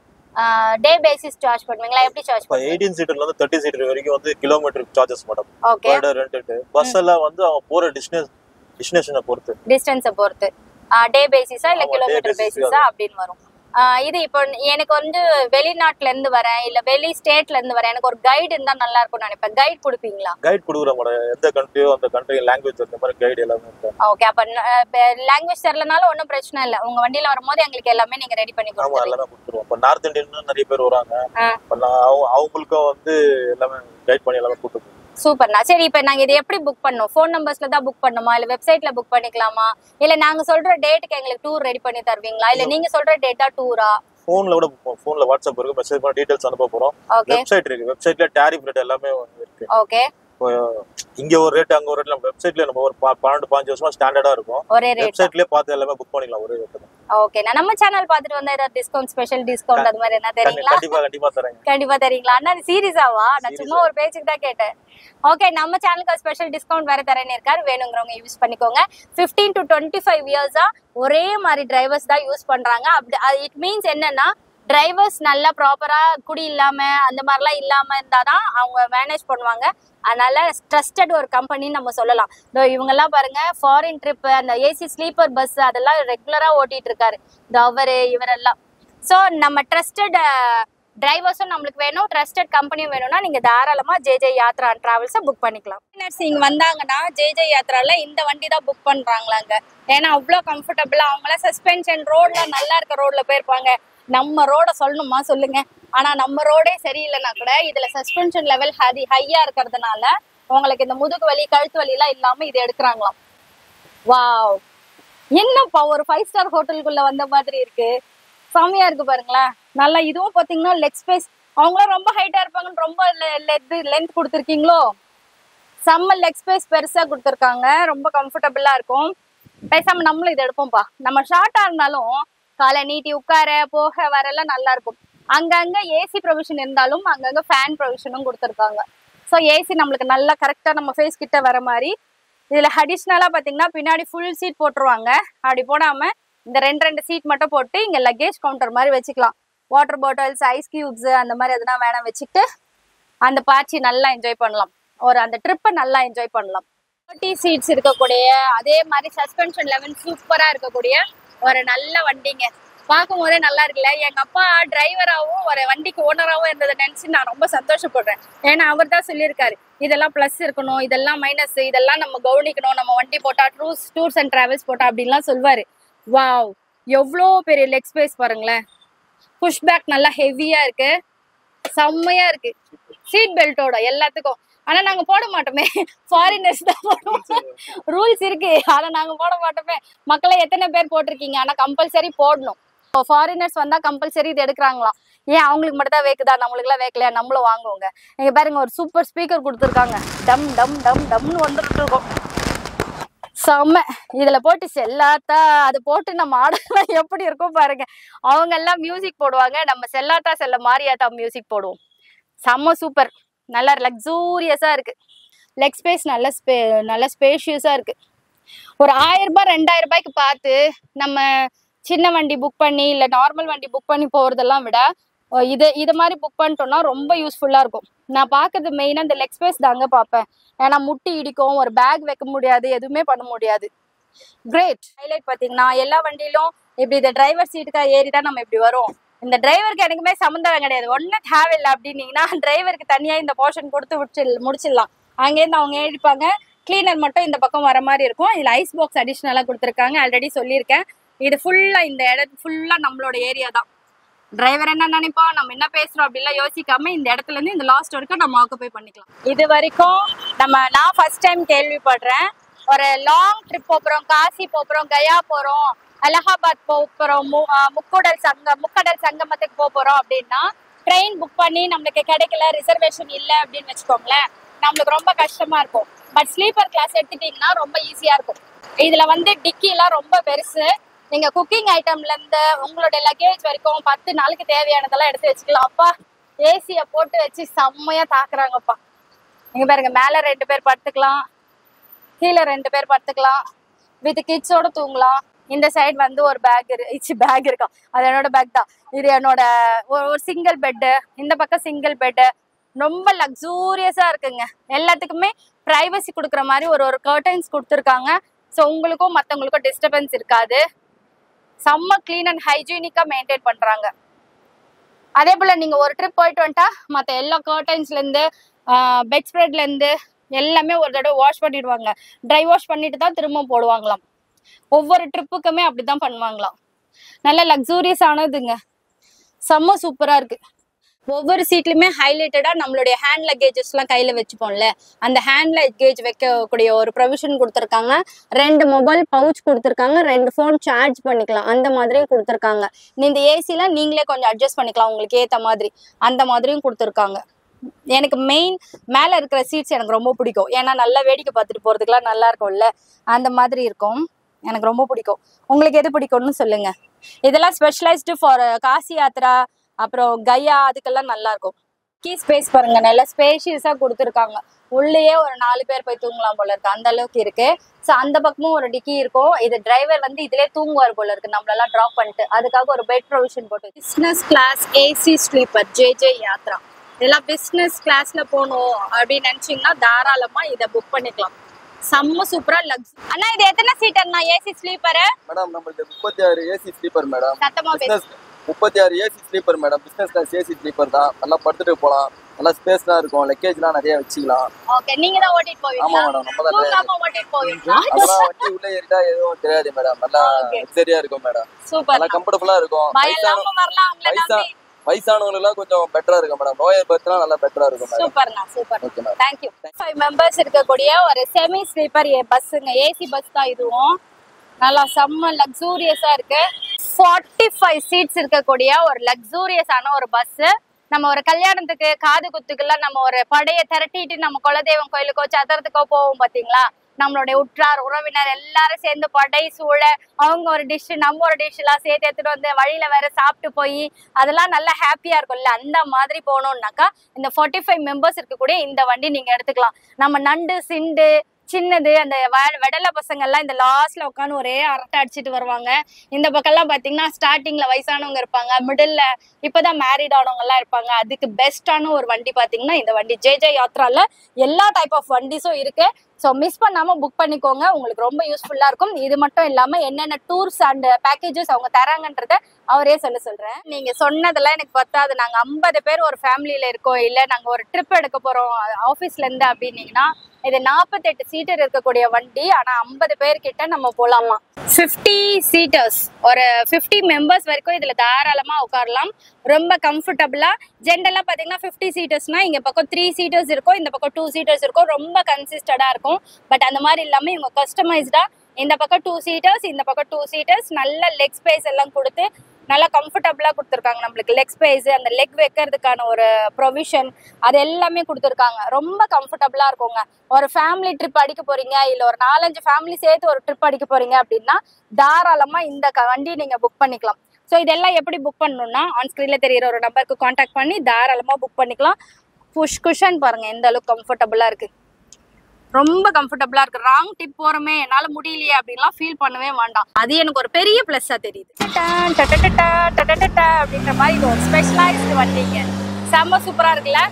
Speaker 2: டே பேசிஸ் சார்ஜ் பண்ணுவீங்களா எப்படி சார்ஜ்
Speaker 1: இப்போ எயிட்டீன் சீட்டர்ல இருந்து தேர்ட்டி சீட்டர் வரைக்கும் வந்து kilometre charges madam
Speaker 2: okay
Speaker 1: per day rent bus எல்லாம் வந்து அவங்க போற டிஸ்டன்ஸ் டெஸ்டினேஷனை பொறுத்து
Speaker 2: டிஸ்டன்ஸை பொறுத்து டே பேசிஸா இல்ல
Speaker 1: ஆமா, day
Speaker 2: கிலோமீட்டர்
Speaker 1: basis
Speaker 2: பேசிஸா அப்படின்னு வரும் ஆஹ் இது இப்போ எனக்கு வந்து வெளிநாட்டுல இருந்து வரேன் இல்ல வெளி ஸ்டேட்ல இருந்து வரேன் எனக்கு ஒரு கைடு இருந்தா நல்லா இருக்கும்னு நினைப்பேன் கைடு கொடுப்பீங்களா
Speaker 1: கைட் கொடுக்குற மேடம் எந்த கண்ட்ரியோ அந்த கண்ட்ரி லாங்குவேஜ் அந்த மாதிரி கைடு எல்லாமே இருக்கு
Speaker 2: ஓகே அப்ப லாங்குவேஜ் தெரியலனாலும் ஒன்றும் பிரச்சனை இல்லை உங்க வண்டியில வரும்போது எங்களுக்கு எல்லாமே நீங்க ரெடி பண்ணி
Speaker 1: ஆமா
Speaker 2: கொடுத்துருவீங்க
Speaker 1: எல்லாமே கொடுத்துருவோம் இப்போ நார்த் இந்தியன் நிறைய பேர் வராங்க
Speaker 2: ஆ.
Speaker 1: இப்ப நான் அவங்க- அவங்களுக்கும் வந்து எல்லாமே கைட் பண்ணி எல்லாமே கூட்டு போவோம்.
Speaker 2: சூப்பர்ண்ணா சரி இப்போ நாங்க இதை எப்படி புக் பண்ணோம் ஃபோன் நம்பர்ஸ்ல தான் புக் பண்ணுமா இல்ல வெப்சைட்ல புக் பண்ணிக்கலாமா இல்ல நாங்க சொல்ற டேட்டுக்கு எங்களுக்கு டூர் ரெடி பண்ணி தருவீங்களா இல்ல நீங்க சொல்ற டேட்டா டூரா
Speaker 1: ஃபோன்ல கூட ஃபோன்ல வாட்ஸ்அப் இருக்கு மெசேஜ் பண்ண டீடைல்ஸ் அனுப்ப போறோம்
Speaker 2: ஓகே
Speaker 1: வெப்சைட் இருக்கு வெப்சைட்ல டாரிஃப் ரேட் எல்லாமே இருக்கு
Speaker 2: ஓகே
Speaker 1: இப்போ இங்க ஒரு ரேட் அங்க ஒரு ரேட் நம்ம வெப்சைட்ல நம்ம ஒரு பா- பன்னெண்டு பாஞ்சு வருஷமா ஸ்டாண்டர்டா இருக்கும்
Speaker 2: ஒரே ரேட்
Speaker 1: வெப்சைட்லயே பார்த்து எல்லாமே புக் பண்ணிக்கலாம் ஒரே ரேட் தான்
Speaker 2: ஓகே நான் நம்ம சேனல் பார்த்துட்டு வந்தா ஏதாவது டிஸ்கவுண்ட் ஸ்பெஷல் டிஸ்கவுண்ட் அது மாதிரி என்ன
Speaker 1: கண்டி-
Speaker 2: தெரியுங்களா
Speaker 1: கண்டிப்பா கண்டிப்பா தரேங்க
Speaker 2: கண்டிப்பா தெரியுங்களா அண்ணா சீரியஸாவா நான் சும்மா
Speaker 1: Serious-ஆ.
Speaker 2: ஒரு பேச்சுக்கு தான் கேட்டேன் ஓகே நம்ம சேனலுக்கு ஸ்பெஷல் டிஸ்கவுண்ட் வேற தரேன்னு இருக்காரு வேணுங்கிறவங்க யூஸ் பண்ணிக்கோங்க 15 டு டுவெண்ட்டி ஃபைவ் இயர்ஸா ஒரே மாதிரி டிரைவர்ஸ் தான் யூஸ் பண்றாங்க அப்படி இட் மீன்ஸ் என்னன்னா டிரைவர்ஸ் நல்லா ப்ராப்பரா குடி இல்லாம அந்த மாதிரிலாம் இல்லாம இருந்தாதான் அவங்க மேனேஜ் பண்ணுவாங்க அதனால ட்ரஸ்டட் ஒரு கம்பெனின்னு நம்ம சொல்லலாம் இதோ இவங்கெல்லாம் பாருங்க ஃபாரின் ட்ரிப் அந்த ஏசி ஸ்லீப்பர் பஸ் அதெல்லாம் ரெகுலரா ஓட்டிட்டு இருக்காரு இந்த அவரு இவரெல்லாம் ஸோ நம்ம ட்ரஸ்டட் டிரைவர்ஸும் நம்மளுக்கு வேணும் ட்ரஸ்டட் கம்பெனியும் வேணும்னா நீங்க தாராளமா ஜே ஜே யாத்ரா டிராவல்ஸை புக் பண்ணிக்கலாம் இங்க வந்தாங்கன்னா ஜே ஜே யாத்ரால இந்த வண்டி தான் புக் பண்றாங்களாங்க ஏன்னா அவ்வளோ கம்ஃபர்டபுளா அவங்களாம் சஸ்பென்ஷன் ரோட்ல நல்லா இருக்க ரோட்ல போயிருப்பாங்க நம்ம ரோட சொல்லணுமா சொல்லுங்க ஆனா நம்ம ரோடே சரியில்லைன்னா கூட இதுல சஸ்பென்ஷன் லெவல் ஹதி ஹையா இருக்கிறதுனால உங்களுக்கு இந்த முதுகு வலி கழுத்து வலி எல்லாம் இல்லாம இது எடுக்கிறாங்களாம் வாவ் என்னப்பா ஒரு ஃபைவ் ஸ்டார் ஹோட்டலுக்குள்ள வந்த மாதிரி இருக்கு செமையா இருக்கு பாருங்களேன் நல்லா இதுவும் பாத்தீங்கன்னா லெக் ஸ்பேஸ் அவங்களும் ரொம்ப ஹைட்டா இருப்பாங்கன்னு ரொம்ப லென்த் கொடுத்துருக்கீங்களோ செம்ம லெக் ஸ்பேஸ் பெருசா கொடுத்துருக்காங்க ரொம்ப கம்ஃபர்டபுளா இருக்கும் பேசாம நம்மளும் இதை எடுப்போம்ப்பா நம்ம ஷார்ட்டா இருந்தாலும் காலை நீட்டி உட்கார போக வரலாம் நல்லா இருக்கும் அங்கங்க ஏசி ப்ரொவிஷன் இருந்தாலும் அங்கங்க ஃபேன் ப்ரொவிஷனும் கொடுத்துருக்காங்க ஸோ ஏசி நம்மளுக்கு நல்லா கரெக்டா நம்ம ஃபேஸ் கிட்ட வர மாதிரி இதுல அடிஷ்னலா பாத்தீங்கன்னா பின்னாடி ஃபுல் சீட் போட்டுருவாங்க அப்படி போடாம இந்த ரெண்டு ரெண்டு சீட் மட்டும் போட்டு இங்க லக்கேஜ் கவுண்டர் மாதிரி வச்சுக்கலாம் வாட்டர் பாட்டில்ஸ் ஐஸ் கியூப்ஸ் அந்த மாதிரி எதுனா வேணாம் வச்சுக்கிட்டு அந்த பாச்சி நல்லா என்ஜாய் பண்ணலாம் ஒரு அந்த ட்ரிப்பை நல்லா என்ஜாய் பண்ணலாம் தேர்ட்டி சீட்ஸ் இருக்கக்கூடிய அதே மாதிரி சஸ்பென்ஷன் லெவல் சூப்பரா இருக்கக்கூடிய ஒரு நல்ல வண்டிங்க பார்க்கும் போதே நல்லா இருக்குல்ல எங்க அப்பா டிரைவராகவும் ஒரு வண்டிக்கு ஓனராகவும் இருந்ததை நினைச்சு நான் ரொம்ப சந்தோஷப்படுறேன் ஏன்னா அவர் தான் சொல்லியிருக்காரு இதெல்லாம் ப்ளஸ் இருக்கணும் இதெல்லாம் மைனஸ் இதெல்லாம் நம்ம கவனிக்கணும் நம்ம வண்டி போட்டா டூர்ஸ் டூர்ஸ் அண்ட் டிராவல்ஸ் போட்டா அப்படின்லாம் சொல்வாரு வாவ் எவ்வளோ பெரிய லெக் ஸ்பேஸ் பாருங்களேன் புஷ் பேக் நல்லா ஹெவியா இருக்கு செம்மையா இருக்கு சீட் பெல்ட்டோட எல்லாத்துக்கும் ஆனா நாங்க போட மாட்டோமே ஃபாரினர்ஸ் தான் போடுவோம் ரூல்ஸ் இருக்கு ஆனா நாங்க போட மாட்டோமே மக்களை எத்தனை பேர் போட்டிருக்கீங்க ஆனா கம்பல்சரி போடணும் ஃபாரினர்ஸ் வந்தா கம்பல்சரி இது எடுக்கிறாங்களாம் ஏன் அவங்களுக்கு மட்டும் தான் வேக்குதா நம்மளுக்கு எல்லாம் வேக்கலையா நம்மளும் வாங்குவோங்க இங்க பாருங்க ஒரு சூப்பர் ஸ்பீக்கர் கொடுத்துருக்காங்க டம் டம் டம் டம்னு வந்துட்டு இருக்கோம் செம்ம இதுல போட்டு செல்லாத்தா அது போட்டு நம்ம ஆடலாம் எப்படி இருக்கும் பாருங்க அவங்க எல்லாம் மியூசிக் போடுவாங்க நம்ம செல்லாத்தா செல்ல மாரியாத்தா மியூசிக் போடுவோம் செம்ம சூப்பர் நல்லா லக்ஸூரியஸா இருக்கு லெக் ஸ்பேஸ் நல்ல ஸ்பே நல்ல ஸ்பேஷியஸா இருக்கு ஒரு ஆயிரம் ரூபாய் ரெண்டாயிரம் ரூபாய்க்கு பார்த்து நம்ம சின்ன வண்டி புக் பண்ணி இல்ல நார்மல் வண்டி புக் பண்ணி போறதெல்லாம் விட அஹ் இது இது மாதிரி புக் பண்ணிட்டோம்னா ரொம்ப யூஸ்ஃபுல்லா இருக்கும் நான் பார்க்கறது மெயினா இந்த லெக் ஸ்பேஸ் தாங்க பார்ப்பேன் ஏன்னா முட்டி இடிக்கும் ஒரு பேக் வைக்க முடியாது எதுவுமே பண்ண முடியாது கிரேட் ஹைலைட் பாத்தீங்கன்னா எல்லா வண்டியிலும் இப்படி இந்த டிரைவர் சீட்டுக்கா ஏறி தான் நம்ம இப்படி வரும் இந்த டிரைவருக்கு எனக்குமே சம்மந்தம் கிடையாது ஒன்றும் தேவையில்லை அப்படின்னீங்கன்னா டிரைவருக்கு தனியா இந்த போர்ஷன் கொடுத்து முடிச்சு முடிச்சிடலாம் அங்கேருந்து அவங்க ஏறிப்பாங்க கிளீனர் மட்டும் இந்த பக்கம் வர மாதிரி இருக்கும் இதுல ஐஸ் பாக்ஸ் அடிஷ்னலாக கொடுத்துருக்காங்க ஆல்ரெடி சொல்லியிருக்கேன் இது ஃபுல்லா இந்த இடத்து ஃபுல்லா நம்மளோட ஏரியா தான் டிரைவர் என்ன நினைப்பா நம்ம என்ன பேசுறோம் அப்படிலாம் யோசிக்காம இந்த இடத்துல இருந்து இந்த லாஸ்ட் வரைக்கும் நம்ம ஆக்குபை பண்ணிக்கலாம் இது வரைக்கும் நம்ம நான் ஃபர்ஸ்ட் டைம் கேள்விப்படுறேன் ஒரு லாங் ட்ரிப் போறோம் காசி போறோம் கயா போறோம் அலகாபாத் போறோம் மு ஆஹ் முக்கூடல் சங்கம் முக்கடல் சங்கமத்துக்கு போக போறோம் அப்படின்னா ட்ரெயின் புக் பண்ணி நம்மளுக்கு கிடைக்கல ரிசர்வேஷன் இல்லை அப்படின்னு வச்சுக்கோங்களேன் நம்மளுக்கு ரொம்ப கஷ்டமா இருக்கும் பட் ஸ்லீப்பர் கிளாஸ் எடுத்துட்டீங்கன்னா ரொம்ப ஈஸியா இருக்கும் இதுல வந்து டிக்கி எல்லாம் ரொம்ப பெருசு நீங்க குக்கிங் ஐட்டம்ல இருந்து உங்களோட லக்கேஜ் வரைக்கும் பத்து நாளுக்கு தேவையானதெல்லாம் எடுத்து வச்சுக்கலாம் அப்பா ஏசிய போட்டு வச்சு செம்மையா தாக்குறாங்கப்பா நீங்க பாருங்க மேல ரெண்டு பேர் படுத்துக்கலாம் கீழே ரெண்டு பேர் படுத்துக்கலாம் வித் கிட்ஸோட தூங்கலாம் இந்த சைடு வந்து ஒரு பேக் இச்சு பேக் இருக்கா அது என்னோட பேக் தான் இது என்னோட ஒரு ஒரு சிங்கிள் பெட்டு இந்த பக்கம் சிங்கிள் பெட்டு ரொம்ப லக்ஸூரியஸா இருக்குங்க எல்லாத்துக்குமே ப்ரைவசி கொடுக்குற மாதிரி ஒரு ஒரு கர்டன்ஸ் கொடுத்துருக்காங்க ஸோ உங்களுக்கும் மற்றவங்களுக்கும் டிஸ்டர்பன்ஸ் இருக்காது செம்ம க்ளீன் அண்ட் ஹைஜீனிக்கா மெயின்டைன் பண்றாங்க அதே போல நீங்க ஒரு ட்ரிப் போயிட்டு வந்துட்டா மற்ற எல்லா கர்டன்ஸ்ல இருந்து பெட் ஸ்ப்ரெட்ல இருந்து எல்லாமே ஒரு தடவை வாஷ் பண்ணிடுவாங்க ட்ரை வாஷ் பண்ணிட்டு தான் திரும்ப போடுவாங்களாம் ஒவ்வொரு ட்ரிப்புக்குமே அப்படிதான் பண்ணுவாங்களாம் நல்ல லக்ஸூரியஸ் ஆனதுங்க செம்ம சூப்பரா இருக்கு ஒவ்வொரு சீட்லயுமே ஹைலைட்டடா நம்மளுடைய ஹேண்ட் லக்கேஜஸ் எல்லாம் கையில வச்சுப்போம்ல அந்த ஹேண்ட் லக்கேஜ் வைக்கக்கூடிய ஒரு ப்ரொவிஷன் கொடுத்துருக்காங்க ரெண்டு மொபைல் பவுச் கொடுத்துருக்காங்க ரெண்டு ஃபோன் சார்ஜ் பண்ணிக்கலாம் அந்த மாதிரியும் கொடுத்துருக்காங்க இந்த ஏசிலாம் நீங்களே கொஞ்சம் அட்ஜஸ்ட் பண்ணிக்கலாம் உங்களுக்கு ஏத்த மாதிரி அந்த மாதிரியும் கொடுத்துருக்காங்க எனக்கு மெயின் மேல இருக்கிற சீட்ஸ் எனக்கு ரொம்ப பிடிக்கும் ஏன்னா நல்லா வேடிக்கை பார்த்துட்டு போறதுக்குலாம் நல்லா இருக்கும்ல அந்த மாதிரி இருக்கும் எனக்கு ரொம்ப பிடிக்கும் உங்களுக்கு எது பிடிக்கும்னு சொல்லுங்க இதெல்லாம் ஸ்பெஷலைஸ்டு ஃபார் காசி யாத்ரா அப்புறம் கயா அதுக்கெல்லாம் நல்லா இருக்கும் கீ ஸ்பேஸ் பாருங்க நல்லா ஸ்பேஷியஸா கொடுத்துருக்காங்க உள்ளேயே ஒரு நாலு பேர் போய் தூங்கலாம் போல இருக்கு அந்த அளவுக்கு இருக்கு ஸோ அந்த பக்கமும் ஒரு டிக்கி இருக்கும் இது டிரைவர் வந்து இதுலயே தூங்குவார் போல இருக்கு நம்மளெல்லாம் ட்ராப் பண்ணிட்டு அதுக்காக ஒரு பெட் ப்ரொவிஷன் போட்டு business class AC sleeper J J Yatra இதெல்லாம் பிஸ்னஸ் கிளாஸ்ல போகணும் அப்படின்னு நினைச்சீங்கன்னா தாராளமா இதை புக் பண்ணிக்கலாம் செம்ம சூப்பரா லக்ஸ் அண்ணா இது எத்தனை சீட்டர்ண்ணா ஏசி ஸ்லீப்பரு
Speaker 3: மேடம் நம்மளுக்கு முப்பத்தி ஆறு ஏசி ஸ்லீப்பர் மேடம்
Speaker 2: சத்தமா பேசு
Speaker 3: பிசினஸ் முப்பத்தி ஆறு AC sleeper madam business class AC sleeper தான் நல்லா படுத்துட்டு போகலாம் நல்லா ஸ்பேஸ்லாம் இருக்கும் லக்கேஜ்லாம் நிறைய வச்சுக்கலாம்
Speaker 2: ஓகே நீங்க தான் ஓட்டிட்டு
Speaker 3: ஆமா
Speaker 2: போவீங்களா
Speaker 3: மேடம் நம்ம தான்
Speaker 2: தூங்காம ஓட்டிட்டு போவீங்களா
Speaker 3: அதெல்லாம் வண்டி உள்ள ஏறிட்டா எதுவும் தெரியாது மேடம் நல்லா
Speaker 2: Okay.
Speaker 3: சரியா இருக்கும் மேடம்
Speaker 2: சூப்பர்
Speaker 3: நல்லா கம்ஃபர்டபுளா இருக்கும்
Speaker 2: பயம்
Speaker 3: வயசான
Speaker 2: இல்லாம வரலாம் உங்களை
Speaker 3: வயசா
Speaker 2: நம்பி
Speaker 3: வயசானவங்களுக்குலாம் கொஞ்சம் பெட்டரா இருக்கும் மேடம் லோயர் பர்த்லாம் நல்லா பெட்டரா இருக்கும் மேடம்
Speaker 2: சூப்பர்ண்ணா super
Speaker 3: okay madam
Speaker 2: thank you five members இருக்கக்கூடிய ஒரு செமி ஸ்லீப்பர் பஸ்ஸுங்க ஏசி பஸ் தான் இதுவும் நல்லா செம்ம லக்ஸூரியஸா இருக்கு ஃபார்ட்டி ஃபைவ் சீட்ஸ் இருக்கக்கூடிய ஒரு லக்ஸூரியஸான ஒரு பஸ் நம்ம ஒரு கல்யாணத்துக்கு காது குத்துக்கெல்லாம் நம்ம ஒரு படையை திரட்டிட்டு நம்ம குலதெய்வம் கோயிலுக்கோ சத்திரத்துக்கோ போவோம் பாத்தீங்களா நம்மளுடைய உற்றார் உறவினர் எல்லாரும் சேர்ந்து படை சூழ அவங்க ஒரு டிஷ் நம்ம ஒரு டிஷ் எல்லாம் சேர்த்து எடுத்துட்டு வந்து வழியில வேற சாப்பிட்டு போய் அதெல்லாம் நல்லா ஹாப்பியா இருக்கும்ல அந்த மாதிரி போகணும்னாக்கா இந்த ஃபார்ட்டி ஃபைவ் மெம்பர்ஸ் இருக்கக்கூடிய இந்த வண்டி நீங்க எடுத்துக்கலாம் நம்ம நண்டு சிண்டு சின்னது அந்த வ- வெடலை பசங்க எல்லாம் இந்த லாஸ்ட்ல உட்காந்து ஒரே அரட்டை அடிச்சிட்டு வருவாங்க இந்த பக்கம்லாம் பாத்தீங்கன்னா ஸ்டார்டிங்ல வயசானவங்க இருப்பாங்க மிடில்ல இப்பதான் மேரிட் ஆனவங்க எல்லாம் இருப்பாங்க அதுக்கு பெஸ்டான ஒரு வண்டி பாத்தீங்கன்னா இந்த வண்டி ஜே ஜே யாத்ரால எல்லா டைப் ஆஃப் வண்டிஸும் இருக்கு ஸோ மிஸ் பண்ணாம புக் பண்ணிக்கோங்க உங்களுக்கு ரொம்ப யூஸ்ஃபுல்லா இருக்கும் இது மட்டும் இல்லாம என்னென்ன டூர்ஸ் அண்ட் பேக்கேஜஸ் அவங்க தராங்கன்றத அவரே சொல்ல சொல்றேன் நீங்க சொன்னதெல்லாம் எனக்கு பத்தாது நாங்க ஐம்பது பேர் ஒரு ஃபேமிலியில இருக்கோம் இல்ல நாங்க ஒரு ட்ரிப் எடுக்க போறோம் ஆபீஸ்ல இருந்து அப்படின்னீங்கன்னா இது நாற்பத்தெட்டு சீட்டர் இருக்கக்கூடிய வண்டி ஆனா ஐம்பது பேர் கிட்ட நம்ம போலாமா ஃபிஃப்டி சீட்டர்ஸ் ஒரு ஃபிஃப்டி மெம்பர்ஸ் வரைக்கும் இதுல தாராளமா உட்காரலாம் ரொம்ப கம்ஃபர்டபுளா ஜென்ரலா பாத்தீங்கன்னா ஃபிஃப்டி சீட்டர்ஸ்னா இங்க பக்கம் த்ரீ சீட்டர்ஸ் இருக்கும் இந்த பக்கம் டூ சீட்டர்ஸ் இருக்கும் ரொம்ப கன்சிஸ்டடா இருக்கும் பட் அந்த மாதிரி இல்லாம இவங்க கஸ்டமைஸ்டா இந்த பக்கம் டூ சீட்டர்ஸ் இந்த பக்கம் டூ சீட்டர்ஸ் நல்ல லெக் ஸ்பேஸ் எல்லாம் கொடுத்து நல்லா கம்ஃபர்டபுளா கொடுத்துருக்காங்க நம்மளுக்கு லெக் ஸ்பேஸ் அந்த லெக் வைக்கிறதுக்கான ஒரு ப்ரொவிஷன் அது எல்லாமே கொடுத்துருக்காங்க ரொம்ப கம்ஃபர்டபுளா இருக்குங்க ஒரு ஃபேமிலி ட்ரிப் அடிக்க போறீங்க இல்ல ஒரு நாலஞ்சு ஃபேமிலி சேர்த்து ஒரு ட்ரிப் அடிக்க போறீங்க அப்படின்னா தாராளமா இந்த க- வண்டி நீங்க புக் பண்ணிக்கலாம் ஸோ இதெல்லாம் எப்படி புக் பண்ணணும்னா ஆன் ஸ்க்ரீன்ல தெரியிற ஒரு நம்பருக்கு காண்டாக்ட் பண்ணி தாராளமா புக் பண்ணிக்கலாம் புஷ் குஷன் பாருங்க எந்த அளவுக்கு கம்ஃபர்டபுளா இருக்கு ரொம்ப கம்ஃபர்டபுளா இருக்கு ராங் டிப் போறமே என்னால முடியலையே அப்படின்லாம் ஃபீல் பண்ணவே வேண்டாம் அது எனக்கு ஒரு பெரிய பிளஸ்ஸா தெரியுது டடன், டடடடா, டடடடா அப்படின்ற மாதிரி இது ஒரு ஸ்பெஷலைஸ்டு வண்டிங்க செம்ம சூப்பரா இருக்குல்ல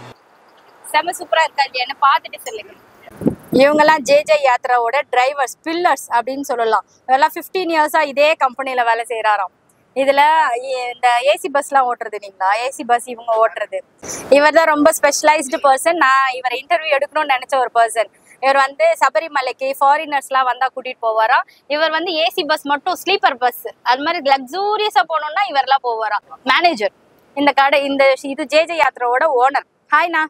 Speaker 2: செம்ம சூப்பரா இருக்கா இல்லையான்னு பார்த்துட்டு சொல்லுங்க இவங்கெல்லாம் ஜேஜே யாத்ராவோட டிரைவர்ஸ் பில்லர்ஸ் அப்படின்னு சொல்லலாம் இவெல்லாம் ஃபிஃப்டீன் இயர்ஸா இதே கம்பெனில வேலை செய்யறாராம் இதுல இ- இந்த ஏசி பஸ்லாம் ஓட்டுறது இல்லைங்களா ஏசி பஸ் இவங்க ஓட்டுறது இவர் தான் ரொம்ப ஸ்பெஷலைஸ்டு பர்சன் நான் இவர் இன்டர்வியூ எடுக்கணும்னு நினைச்ச ஒரு பர்சன் இவர் வந்து சபரிமலைக்கு ஃபாரினர்ஸ்லாம் வந்தா கூட்டிட்டு போவாரா இவர் வந்து ஏசி பஸ் மட்டும் ஸ்லீப்பர் பஸ் அது மாதிரி லக்ஸூரியஸா போகணும்னா இவர்லாம் போவாரா மேனேஜர் இந்த கடை இந்த இது ஜேஜே யாத்ராவோட ஓனர் ஹாய்ண்ணா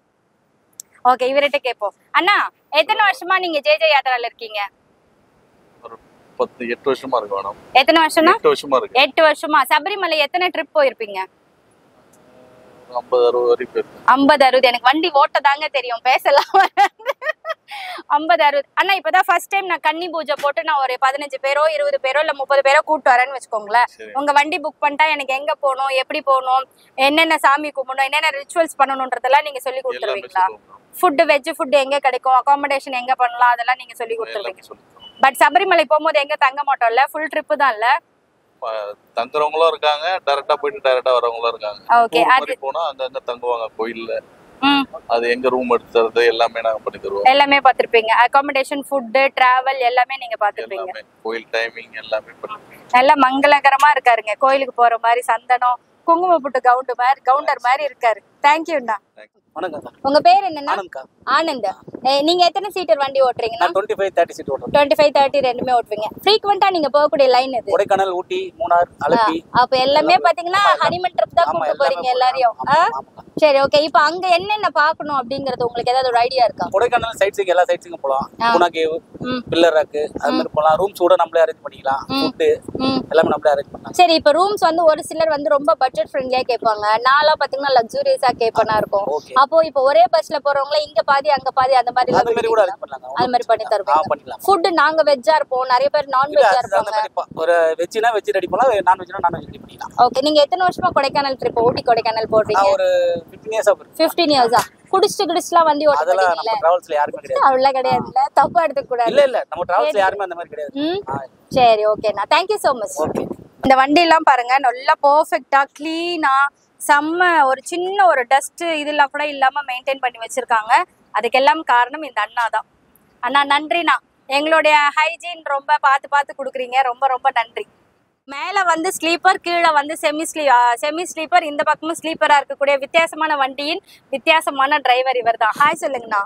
Speaker 2: ஓகே இவர்கிட்ட கேட்போம் அண்ணா எத்தனை வருஷமா நீங்க ஜேஜே யாத்ரால இருக்கீங்க
Speaker 1: ஒரு பத்து எட்டு வருஷமா இருக்கு மேடம்
Speaker 2: எத்தனை வருஷம்னா
Speaker 1: எட்டு வருஷமா இருக்கு
Speaker 2: எட்டு வருஷமா சபரிமலை எத்தனை ட்ரிப் போயிருப்பீங்க
Speaker 1: ஒரு ஐம்பது அறுபது வரைக்கும் போயிருக்கு
Speaker 2: ஐம்பது அறுபது எனக்கு வண்டி ஓட்ட தாங்க தெரியும் பேசலாம் ஐம்பது அறுபது அண்ணா இப்பதான் ஃபர்ஸ்ட் டைம் நான் கன்னி பூஜை போட்டு நான் ஒரு பதினஞ்சு பேரோ இருபது பேரோ இல்ல முப்பது பேரோ கூட்டு வரேன்னு வச்சுக்கோங்களேன்
Speaker 1: சரி
Speaker 2: உங்க வண்டி புக் பண்ணிட்டா எனக்கு எங்க போகணும் எப்படி போகணும் என்னென்ன சாமி கும்பிடணும் என்னென்ன ரிச்சுவல்ஸ் பண்ணணும்ன்றதெல்லாம் நீங்க சொல்லி
Speaker 1: எல்லாமே
Speaker 2: கொடுத்துருவீங்களா
Speaker 1: சொல்லுவோம் மேடம்.
Speaker 2: ஃபுட் வெஜ் ஃபுட் எங்க கிடைக்கும் அகாமடேஷன் எங்க பண்ணலாம் அதெல்லாம் நீங்க சொல்லி கொடுத்துருவீங்க
Speaker 1: எல்லாமே சொல்லி தரோம்.
Speaker 2: பட் சபரிமலை போகும்போது எங்க தங்க மாட்டோம்ல ஃபுல் ட்ரிப் தான் இல்ல
Speaker 1: ப- தங்குறவங்களும் இருக்காங்க டைரக்டா போயிட்டு டைரக்டா வரவங்களும் இருக்காங்க
Speaker 2: ஓகே
Speaker 1: Tour
Speaker 2: அது
Speaker 1: மாதிரி போனா அங்கங்க தங்குவாங்க கோயில்ல
Speaker 2: ம்
Speaker 1: அது எங்க ரூம் எடுத்து தரது எல்லாமே நாங்க பண்ணி தருவோம்
Speaker 2: எல்லாமே பார்த்திருப்பீங்க அகாமடேஷன் ஃபுட் டிராவல் எல்லாமே நீங்க பார்த்திருப்பீங்க
Speaker 1: எல்லாமே கோயில் டைமிங் எல்லாமே பண்ணி
Speaker 2: நல்ல மங்களகரமா இருக்காருங்க கோயிலுக்கு போற மாதிரி சந்தனம் குங்கும புட்டு கவுண்டு மாதிரி கவுண்டர் மாதிரி இருக்காரு தேங்க்யூண்ணா
Speaker 4: வணக்கம்
Speaker 2: உங்க பேர் என்னன்னா
Speaker 4: ஆனந்த்க்கா
Speaker 2: ஆனந்த் ஏ, நீங்க எத்தனை சீட்டர் வண்டி ஓட்டுறீங்கன்னா
Speaker 4: நான் டுவெண்ட்டி ஃபைவ் தேர்ட்டி சீட் ஓட்டுறேன்
Speaker 2: டுவெண்ட்டி ஃபைவ் தேர்ட்டி ரெண்டுமே ஓட்டுவீங்க ஃப்ரீக்வெண்டா நீங்க போகக்கூடிய லைன் இது
Speaker 4: கொடைக்கானல் ஊட்டி மூணார் அலப்பி
Speaker 2: அப்ப எல்லாமே பாத்தீங்கன்னா
Speaker 4: ஆமா, எல்லாமே.
Speaker 2: ஹனிமன் ட்ரிப் தான்
Speaker 4: ஆமா,
Speaker 2: கூட்டு
Speaker 4: எல்லாமே
Speaker 2: போறீங்க
Speaker 4: போறோம்.
Speaker 2: எல்லாரையும்
Speaker 4: ஆமா,
Speaker 2: ஆ?
Speaker 4: ஆமாக்கா.
Speaker 2: சரி ஓகே இப்போ அங்க என்னென்ன பார்க்கணும் அப்படிங்கறது உங்களுக்கு ஏதாவது ஒரு ஐடியா இருக்கா
Speaker 4: கொடைக்கானல் சைட் சீங்க எல்லா சைட் சீங்க போகலாம்
Speaker 2: ஆ.
Speaker 4: குணா கேவ்
Speaker 2: ம்.
Speaker 4: பில்லர் ராக்கு அது மாதிரி போகலாம் ரூம்ஸ் கூட நம்மளே அரேஞ்ச் பண்ணிக்கலாம்
Speaker 2: ம்.
Speaker 4: ஃபுட்டு
Speaker 2: ம்
Speaker 4: எல்லாமே நம்மளே அரேஞ்ச் பண்ணலாம்
Speaker 2: சரி இப்போ ரூம்ஸ் வந்து ஒரு சிலர் வந்து ரொம்ப பட்ஜெட் ஃப்ரெண்ட்லியா கேட்பாங்க நான்லாம் பாத்தீங்கன்னா லக்ஸூரியஸா கேப்பனா இருக்கும்
Speaker 4: ஓகே
Speaker 2: அப்போ இப்போ ஒரே பஸ்ல போறவங்கள இங்க பாதி அங்க பாதி அந்த மாதிரி
Speaker 4: அந்த மாதிரி கூட அரேஞ்ச் பண்ணலாங்க
Speaker 2: அது மாதிரி பண்ணி
Speaker 4: ஆ
Speaker 2: தருவீங்க
Speaker 4: பண்ணிக்கலாம்
Speaker 2: ஃபுட் நாங்க வெஜ்ஜா இருப்போம் நிறைய பேர் நான்
Speaker 4: இல்ல
Speaker 2: வெஜ்ஜா
Speaker 4: அது அந்த
Speaker 2: இருப்பாங்க
Speaker 4: மாதிரி ப- ஒரு வெஜ்னா வெஜ் ரெடி பண்ணலாம் நான் வெஜ்னா நான் வெஜ் ரெடி பண்ணிக்கலாம்
Speaker 2: ஓகே நீங்க எத்தனை வருஷமா கொடைக்கானல் ட்ரிப் ஊட்டி கொடைக்கானல் போடுறீங்க
Speaker 4: நான் ஒரு ஃபிஃப்டீன் இயர்ஸ் ஆகும்
Speaker 2: பிப்டீன் இயர்ஸா குடிச்சிட்டு குடிச்சுலாம் வண்டி ஓட்ட
Speaker 4: அதெல்லாம்
Speaker 2: மாட்டீங்கல்ல
Speaker 4: நம்ம டிராவல்ஸ்ல யாருமே கிடையாது
Speaker 2: அவ்வளவு கிடையாதுல்ல தப்பா எடுத்துக்க கூடாது
Speaker 4: இல்ல இல்ல நம்ம டிராவல்ஸ்ல யாருமே அந்த மாதிரி கிடையாது
Speaker 2: ம்
Speaker 4: ஆ,
Speaker 2: சரி ஓகேண்ணா தேங்க்யூ ஸோ மச்
Speaker 4: ஓகே
Speaker 2: இந்த வண்டியெல்லாம் பாருங்க நல்லா பர்ஃபெக்டா க்ளீனா செம்ம ஒரு சின்ன ஒரு டஸ்ட் இதெல்லாம் கூட இல்லாம மெயின்டைன் பண்ணி வச்சிருக்காங்க அதுக்கெல்லாம் காரணம் இந்த அண்ணா தான் அண்ணா நன்றிண்ணா எங்களுடைய ஹைஜீன் ரொம்ப பார்த்து பார்த்து கொடுக்குறீங்க ரொம்ப ரொம்ப நன்றி மேலே வந்து ஸ்லீப்பர் கீழே வந்து செமி ஸ்லீ செமி ஸ்லீப்பர் இந்த பக்கமும் ஸ்லீப்பராக இருக்கக்கூடிய வித்தியாசமான வண்டியின் வித்தியாசமான டிரைவர் இவர் தான் ஹாய் சொல்லுங்கண்ணா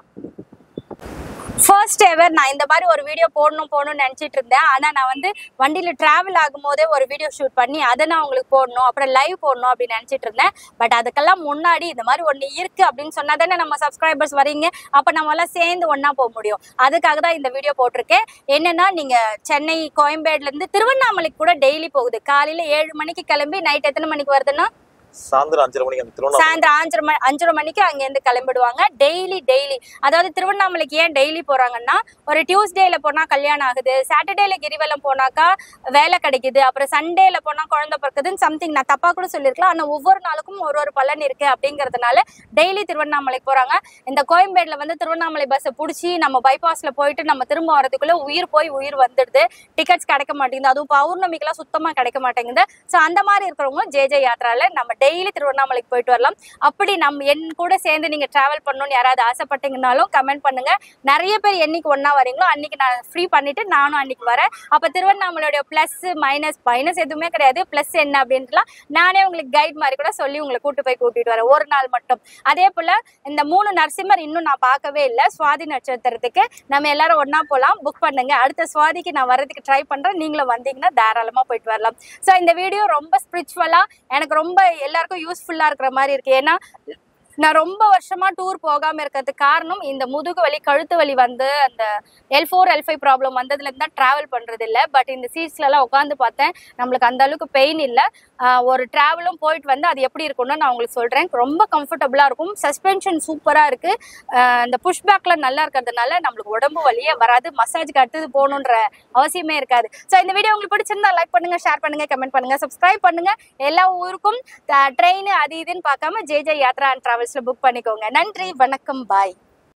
Speaker 2: ஃபர்ஸ்ட் எவர் நான் இந்த மாதிரி ஒரு வீடியோ போடணும் போடணும்னு நினச்சிட்டு இருந்தேன் ஆனால் நான் வந்து வண்டியில் ட்ராவல் ஆகும்போதே ஒரு வீடியோ ஷூட் பண்ணி அதை நான் உங்களுக்கு போடணும் அப்புறம் லைவ் போடணும் அப்படின்னு நினச்சிட்டு இருந்தேன் பட் அதுக்கெல்லாம் முன்னாடி இந்த மாதிரி ஒன்று இருக்கு அப்படின்னு சொன்னா தானே நம்ம சப்ஸ்கிரைபர்ஸ் வரீங்க அப்போ நம்ம எல்லாம் சேர்ந்து ஒன்றா போக முடியும் அதுக்காக தான் இந்த வீடியோ போட்டிருக்கேன் என்னன்னா நீங்கள் சென்னை கோயம்பேடுலேருந்து திருவண்ணாமலைக்கு கூட டெய்லி போகுது காலையில் ஏழு மணிக்கு கிளம்பி நைட் எத்தனை மணிக்கு வருதுன்னா
Speaker 1: சாயந்தரம் அஞ்சரை மணிக்கு அந்த திருவண்ணாமலை
Speaker 2: சாயந்தரம் அஞ்சரை மணி அஞ்சரை மணிக்கு அங்கேருந்து கிளம்பிடுவாங்க டெய்லி டெய்லி அதாவது திருவண்ணாமலைக்கு ஏன் டெய்லி போறாங்கன்னா ஒரு டியூஸ்டேல போனா கல்யாணம் ஆகுது சாட்டர்டேல கிரிவலம் போனாக்கா வேலை கிடைக்குது அப்புறம் சண்டேல போனா குழந்தை பிறக்குதுன்னு சம்திங் நான் தப்பா கூட சொல்லியிருக்கலாம் ஆனா ஒவ்வொரு நாளுக்கும் ஒரு ஒரு பலன் இருக்கு அப்படிங்கறதுனால டெய்லி திருவண்ணாமலைக்கு போறாங்க இந்த கோயம்பேடுல வந்து திருவண்ணாமலை பஸ்ஸை பிடிச்சி நம்ம பைபாஸ்ல போயிட்டு நம்ம திரும்ப வரதுக்குள்ள உயிர் போய் உயிர் வந்துடுது டிக்கெட்ஸ் கிடைக்க மாட்டேங்குது அதுவும் பௌர்ணமிக்கெல்லாம் சுத்தமா கிடைக்க மாட்டேங்குது ஸோ அந்த மாதிரி இருக்கிறவங்க ஜே ஜே யாத்ரால நம்ம டெய்லி திருவண்ணாமலைக்கு போயிட்டு வரலாம் அப்படி நம்ம என் கூட சேர்ந்து நீங்க டிராவல் பண்ணணும்னு யாராவது ஆசைப்பட்டீங்கனாலும் கமெண்ட் பண்ணுங்க நிறைய பேர் என்னைக்கு ஒண்ணா வரீங்களோ அன்னைக்கு நான் ஃப்ரீ பண்ணிட்டு நானும் அன்னைக்கு வரேன் அப்ப திருவண்ணாமலையோட பிளஸ் மைனஸ் மைனஸ் எதுவுமே கிடையாது பிளஸ் என்ன அப்படின்ட்டுலாம் நானே உங்களுக்கு கைட் மாதிரி கூட சொல்லி உங்களை கூட்டு போய் கூட்டிட்டு வரேன் ஒரு நாள் மட்டும் அதே போல இந்த மூணு நரசிம்மர் இன்னும் நான் பார்க்கவே இல்லை சுவாதி நட்சத்திரத்துக்கு நம்ம எல்லாரும் ஒண்ணா போகலாம் புக் பண்ணுங்க அடுத்த சுவாதிக்கு நான் வரதுக்கு ட்ரை பண்றேன் நீங்களும் வந்தீங்கன்னா தாராளமா போயிட்டு வரலாம் ஸோ இந்த வீடியோ ரொம்ப ஸ்பிரிச்சுவலா எனக்கு ரொம்ப எல்லாருக்கும் யூஸ்ஃபுல்லா இருக்கிற மாதிரி இருக்கு ஏன்னா நான் ரொம்ப வருஷமா டூர் போகாம இருக்கிறதுக்கு காரணம் இந்த முதுகு வலி கழுத்து வலி வந்து அந்த L four L five problem வந்ததுல இருந்து தான் டிராவல் பண்றது இல்ல பட் இந்த சீட்ஸ்ல எல்லாம் உட்காந்து பார்த்தேன் நம்மளுக்கு அந்த அளவுக்கு பெயின் இல்ல ஆஹ் ஒரு டிராவலும் போயிட்டு வந்து அது எப்படி இருக்கும்னு நான் உங்களுக்கு சொல்றேன் ரொம்ப கம்ஃபர்டபுளா இருக்கும் சஸ்பென்ஷன் சூப்பரா இருக்கு ஆஹ் இந்த புஷ் பேக்ல நல்லா இருக்கிறதுனால நம்மளுக்கு உடம்பு வலியே வராது மசாஜுக்கு அடுத்தது போகணுன்ற அவசியமே இருக்காது ஸோ இந்த வீடியோ உங்களுக்கு பிடிச்சிருந்தா லைக் பண்ணுங்க ஷேர் பண்ணுங்க கமெண்ட் பண்ணுங்க சப்ஸ்கிரைப் பண்ணுங்க எல்லா ஊருக்கும் ட்ரெயின் அது இதுன்னு பார்க்காம ஜே ஜே யாத்ரா அண்ட் டிராவல்ஸ்ல புக் பண்ணிக்கோங்க நன்றி வணக்கம் பாய்